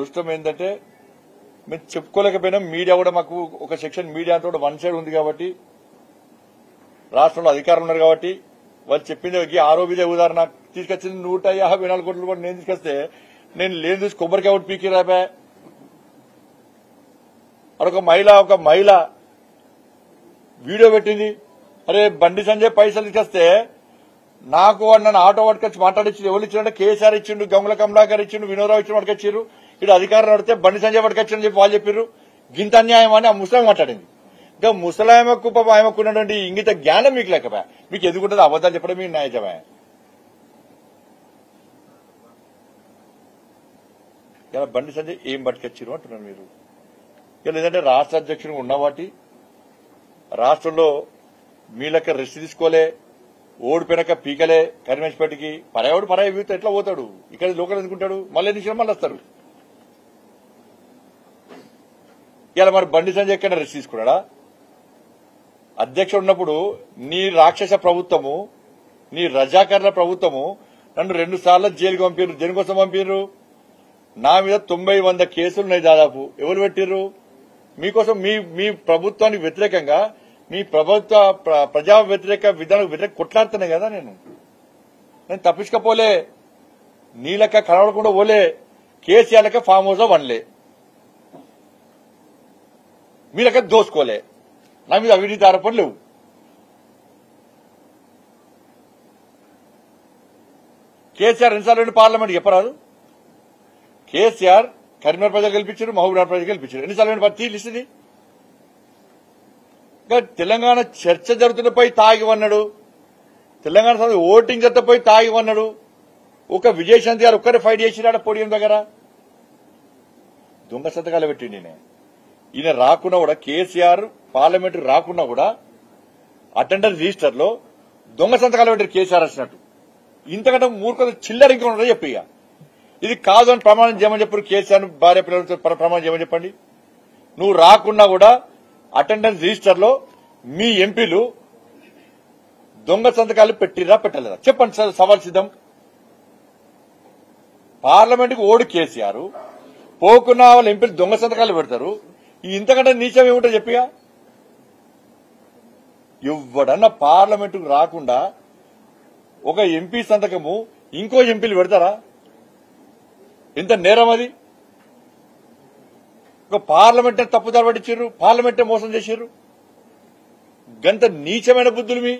దురదృష్టం ఏంటంటే మేము చెప్పుకోలేకపోయినా మీడియా కూడా మాకు ఒక సెక్షన్ మీడియా అంతా కూడా వన్ సైడ్ ఉంది కాబట్టి రాష్ట్రంలో అధికారం ఉన్నారు కాబట్టి వాళ్ళు చెప్పింది ఈ ఆరోగ్య ఉదాహరణ తీసుకొచ్చింది నూట యాభై నాలుగు కోట్ల రూపాయలు నేను తీసుకొస్తే నేను లేని చూసి కొబ్బరికాయ ఒకటి పీకి రాబా ఒక మహిళ ఒక మహిళ వీడియో పెట్టింది అరే బండి సంజయ్ పైసలు తీసుకొస్తే నాకు వాడు నన్ను ఆటో పట్టుకొచ్చి మాట్లాడించింది ఎవరు ఇచ్చిందంటే కేసీఆర్ ఇచ్చిండు గంగుల కమలాకర్ ఇచ్చిండు వినోదరావు ఇచ్చిన పట్టుకొచ్చిర్రు ఇక్కడ అధికారం నడితే బండి సంజయ్ పట్టుకొచ్చిందని చెప్పి వాళ్ళు చెప్పారు గింత అన్యాయం అని ఆ ముసలాం మాట్లాడింది ఇంకా ముసలాయమకు పాప ఆయమకు ఉన్నటువంటి ఇంగిత జ్ఞానం మీకు లేకపోయా మీకు ఎదుగుంటుంది అబద్ధాలు చెప్పడం మీకు న్యాయజమే ఇలా బండి సంజయ్ ఏం పట్టుకొచ్చిర్రు అంటున్నారు మీరు ఇక లేదంటే రాష్ట్ర అధ్యక్షుడు ఉన్నవాటి రాష్ట్రంలో మీ లెక్క రెస్ట్ తీసుకోలే ఓడిపోయినాక పీకలే కరిమేసిపేటకి పరాయోడు పరాయి వీరితో ఎట్లా పోతాడు ఇక్కడ లోకల్ ఎందుకుంటాడు మళ్ళీ ఎన్ని మళ్ళీ వస్తారు ఇలా మరి బండి సంజయ్ ఎక్కడ రెస్ట్ తీసుకున్నాడా అధ్యక్షుడు ఉన్నప్పుడు నీ రాక్షస ప్రభుత్వము నీ రజాకర్ల ప్రభుత్వము నన్ను రెండు సార్లు జైలుకి పంపారు దేనికోసం పంపారు నా మీద తొంభై వంద కేసులు ఉన్నాయి దాదాపు ఎవరు పెట్టిర్రు మీకోసం మీ మీ ప్రభుత్వానికి వ్యతిరేకంగా మీ ప్రభుత్వ ప్ర- ప్రజా వ్యతిరేక విధానం వ్యతిరేక కొట్లాడుతున్నాయి కదా నేను నేను తప్పించకపోలే నీ లెక్క కనబడకుండా పోలే కేసీఆర్ లెక్క ఫామ్ హౌస్ లో వనలే మీ లెక్క దోసుకోలే నా మీద అవినీతి ఆరోపణలు లేవు కేసీఆర్ ఎన్నిసార్లు వెళ్ళి పార్లమెంట్ చెప్పరాదు కేసీఆర్ కరీంనగర్ ప్రజలు గెలిపించారు మహబూబ్నగర్ ప్రజలు గెలిపించారు ఎన్నిసార్లు వెళ్ళి ప్రతి లిస్ట్ ఇది ఇంకా తెలంగాణ చర్చ జరుగుతున్నపై తాగి వన్నాడు తెలంగాణ సమితి ఓటింగ్ జరుగుతున్నపై తాగి వన్నాడు ఒక విజయశాంతి గారు ఒక్కరే ఫైట్ చేసిరాడ పోడియం దగ్గర దొంగ సంతకాలు పెట్టిండి ఈయన ఈయన రాకున్నా కూడా కేసీఆర్ పార్లమెంట్ రాకున్నా కూడా అటెండెన్స్ రిజిస్టర్ లో దొంగ సంతకాలు పెట్టారు కేసీఆర్ వచ్చినట్టు ఇంతకంటే మూర్ఖత చిల్లర ఇంకా ఉండదు చెప్పి ఇక ఇది కాదు అని ప్రమాణం చేయమని చెప్పారు కేసీఆర్ భార్య పిల్లలతో ప్ర- ప్రమాణం చేయమని చెప్పండి నువ్వు రాకున్నా కూడా అటెండెన్స్ రిజిస్టర్ లో మీ ఎంపీలు దొంగ సంతకాలు పెట్టిరా పెట్టలేదా చెప్పండి సార్ సవాల్ సిద్ధం పార్లమెంట్ కు ఓడి కేసీఆర్ పోకున్న వాళ్ళ ఎంపీలు దొంగ సంతకాలు పెడతారు ఈ ఇంతకంటే నీచం ఏమిటో చెప్పిగా ఎవడన్నా పార్లమెంటుకు రాకుండా ఒక ఎంపీ సంతకము ఇంకో ఎంపీలు పెడతారా ఎంత నేరం అది ఒక పార్లమెంట్ తప్పుదారి పట్టించారు పార్లమెంట్ మోసం చేశారు గంత నీచమైన బుద్ధులు మీ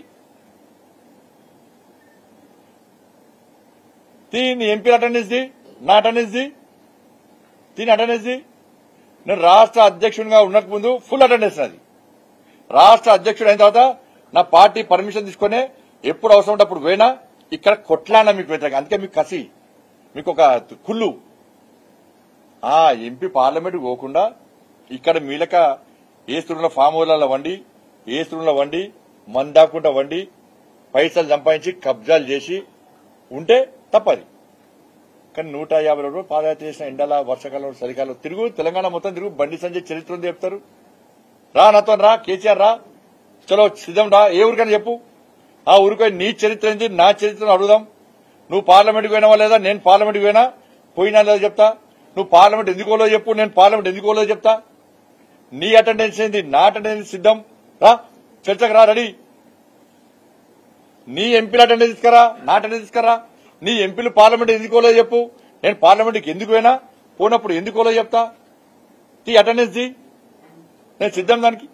దీని ఎంపీ అటెండెన్స్ ది నా అటెండెన్స్ ది దీని అటెండెన్స్ ది నేను రాష్ట్ర అధ్యక్షుడిగా ఉన్నకు ముందు ఫుల్ అటెండెన్స్ నాది రాష్ట్ర అధ్యక్షుడు అయిన తర్వాత నా పార్టీ పర్మిషన్ తీసుకునే ఎప్పుడు అవసరం ఉంటే అప్పుడు పోయినా ఇక్కడ కొట్లాడినా మీకు వ్యతిరేకంగా అందుకే మీకు కసి మీకు ఒక కుళ్ళు ఆ ఎంపీ పార్లమెంట్ పోకుండా ఇక్కడ మీలక ఏ స్థూలంలో ఫామ్ హౌస్లలో వండి ఏ స్థూలంలో వండి మందాకుండా వండి పైసలు సంపాదించి కబ్జాలు చేసి ఉంటే తప్పది కానీ నూట యాభై రోజులు పాదయాత్ర చేసిన ఎండల వర్షాకాలం చలికాలం తిరుగు తెలంగాణ మొత్తం తిరుగు బండి సంజయ్ చరిత్ర ఉంది చెప్తారు రా నాతో రా కేసీఆర్ రా చలో సిద్ధం రా ఏ ఊరికని చెప్పు ఆ ఊరికై నీ చరిత్ర ఏంటి నా చరిత్రను అడుగుదాం నువ్వు పార్లమెంట్కి పోయినావా లేదా నేను పార్లమెంట్కి పోయినా పోయినా లేదా చెప్తా నువ్వు పార్లమెంట్ ఎందుకోలో చెప్పు నేను పార్లమెంట్ ఎందుకోలో చెప్తా నీ అటెండెన్స్ ఏంది నా అటెండెన్స్ సిద్ధం రా చర్చకు రా రెడీ నీ ఎంపీల అటెండెన్స్ తీసుకురా నా అటెండెన్స్ తీసుకురా నీ ఎంపీలు పార్లమెంట్ ఎందుకోలో చెప్పు నేను పార్లమెంట్కి ఎందుకు పోయినా పోయినప్పుడు ఎందుకోలో చెప్తా నీ అటెండెన్స్ ది నేను సిద్ధం దానికి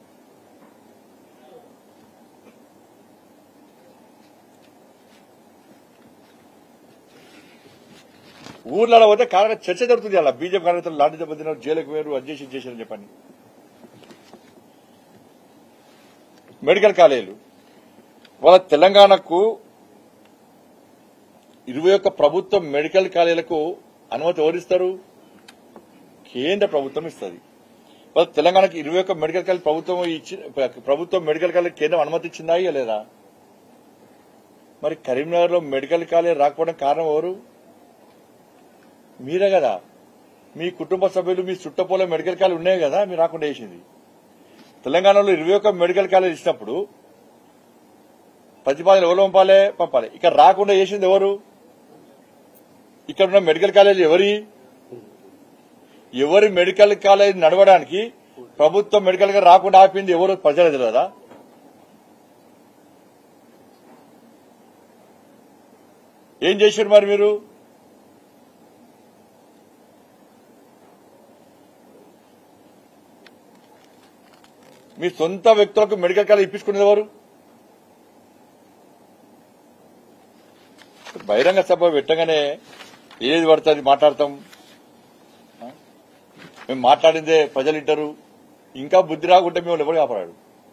ఊర్లలో పోతే కారణ చర్చ జరుగుతుంది అలా బీజేపీ కార్యకర్తలు లాంటి దెబ్బతిన్నారు జైలుకు వేరు అడ్జస్ట్ చేశారని చెప్పండి మెడికల్ కాలేజీలు వాళ్ళ తెలంగాణకు ఇరవై ఒక్క ప్రభుత్వం మెడికల్ కాలేజీలకు అనుమతి ఎవరిస్తారు కేంద్ర ప్రభుత్వం ఇస్తుంది వాళ్ళ తెలంగాణకు ఇరవై ఒక్క మెడికల్ కాలేజ్ ప్రభుత్వం ఇచ్చి ప్రభుత్వం మెడికల్ కాలేజ్ కేంద్రం అనుమతి ఇచ్చిందా లేదా మరి కరీంనగర్ లో మెడికల్ కాలేజ్ రాకపోవడం కారణం ఎవరు మీరే కదా మీ కుటుంబ సభ్యులు మీ చుట్టపోలే మెడికల్ కాలేజ్ ఉన్నాయి కదా మీరు రాకుండా వేసింది తెలంగాణలో ఇరవై ఒక్క మెడికల్ కాలేజ్ ఇచ్చినప్పుడు ప్రతిపాదన ఎవరు పంపాలి పంపాలి ఇక్కడ రాకుండా చేసింది ఎవరు ఇక్కడ ఉన్న మెడికల్ కాలేజ్ ఎవరి ఎవరి మెడికల్ కాలేజ్ నడవడానికి ప్రభుత్వం మెడికల్ గా రాకుండా ఆపింది ఎవరు ప్రజలు తెలియదా ఏం చేశారు మరి మీరు మీ సొంత వ్యక్తులకు మెడికల్ కాలేజ్ ఇప్పించుకునేది ఎవరు బహిరంగ సభ పెట్టగానే ఏది పడుతుంది మాట్లాడతాం ఆ? మేము మాట్లాడిందే ప్రజలు వింటారు ఇంకా బుద్ధి రాకుంటే మేము ఎవరు కాపాడాడు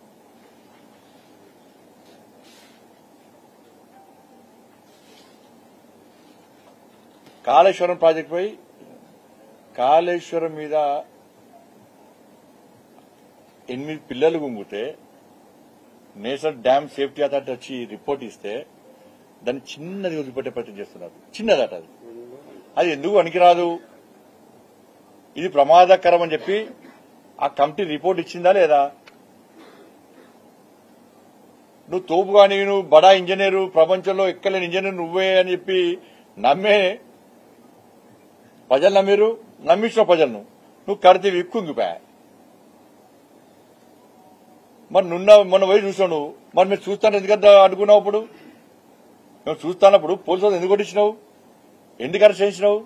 కాళేశ్వరం ప్రాజెక్ట్ పై కాళేశ్వరం మీద ఎనిమిది పిల్లలు గుంగితే నేషనల్ డ్యామ్ సేఫ్టీ అథారిటీ వచ్చి రిపోర్ట్ ఇస్తే దాన్ని చిన్నది వదిలిపెట్టే ప్రయత్నం చేస్తున్నారు చిన్నదట అది అది ఎందుకు పనికిరాదు ఇది ప్రమాదకరం అని చెప్పి ఆ కమిటీ రిపోర్ట్ ఇచ్చిందా లేదా నువ్వు తోపు కానీ నువ్వు బడా ఇంజనీరు ప్రపంచంలో ఎక్కలేని ఇంజనీర్ నువ్వే అని చెప్పి నమ్మే ప్రజలు నమ్మిరు నమ్మించిన ప్రజలను నువ్వు కడితే విక్కుంగిపోయా మరి నున్న మొన్న పోయి చూసావు నువ్వు మరి మీరు చూస్తాను ఎందుకంటే అనుకున్నావు అప్పుడు మేము చూస్తున్నప్పుడు పోలీసులు ఎందుకు కొట్టించినావు ఎందుకు అరెస్ట్ చేయించినావు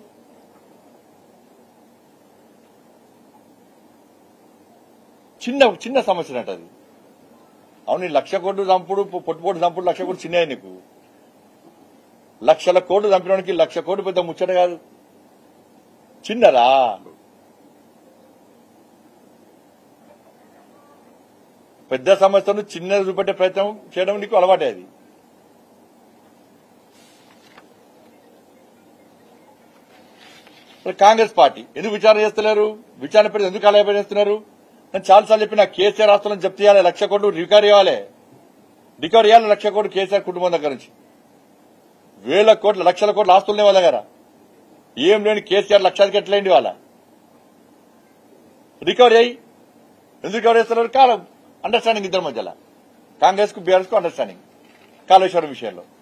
చిన్న చిన్న సమస్య అంట అది అవును ఈ లక్ష కోట్లు చంపుడు పొట్టుపోటు చంపుడు లక్ష కోట్లు చిన్న నీకు లక్షల కోట్లు చంపినవానికి లక్ష కోట్లు పెద్ద ముచ్చట కాదు చిన్నదా పెద్ద సమస్యను చిన్నది చూపెట్టే ప్రయత్నం చేయడం నీకు అలవాటే అది మరి కాంగ్రెస్ పార్టీ ఎందుకు విచారణ చేస్తలేరు విచారణ పెడితే ఎందుకు అలా చేస్తున్నారు నేను చాలాసార్లు చెప్పిన కేసీఆర్ రాష్ట్రంలో జప్తు చేయాలి లక్ష కోట్లు రికవరీ ఇవ్వాలి రికవరీ ఇవ్వాలి లక్ష కోట్లు కేసీఆర్ కుటుంబం దగ్గర నుంచి వేల కోట్ల లక్షల కోట్ల ఆస్తులున్నాయి వాళ్ళ దగ్గర ఏం లేని కేసీఆర్ లక్షలకి ఎట్లయింది వాళ్ళ రికవరీ అయ్యి ఎందుకు రికవరీ చేస్తున్నారు కాలం అండర్స్టాండింగ్ ఇద్దరి మధ్యలో కాంగ్రెస్ కు బీఆర్ఎస్ కు అండర్స్టాండింగ్ కాళేశ్వరం విషయంలో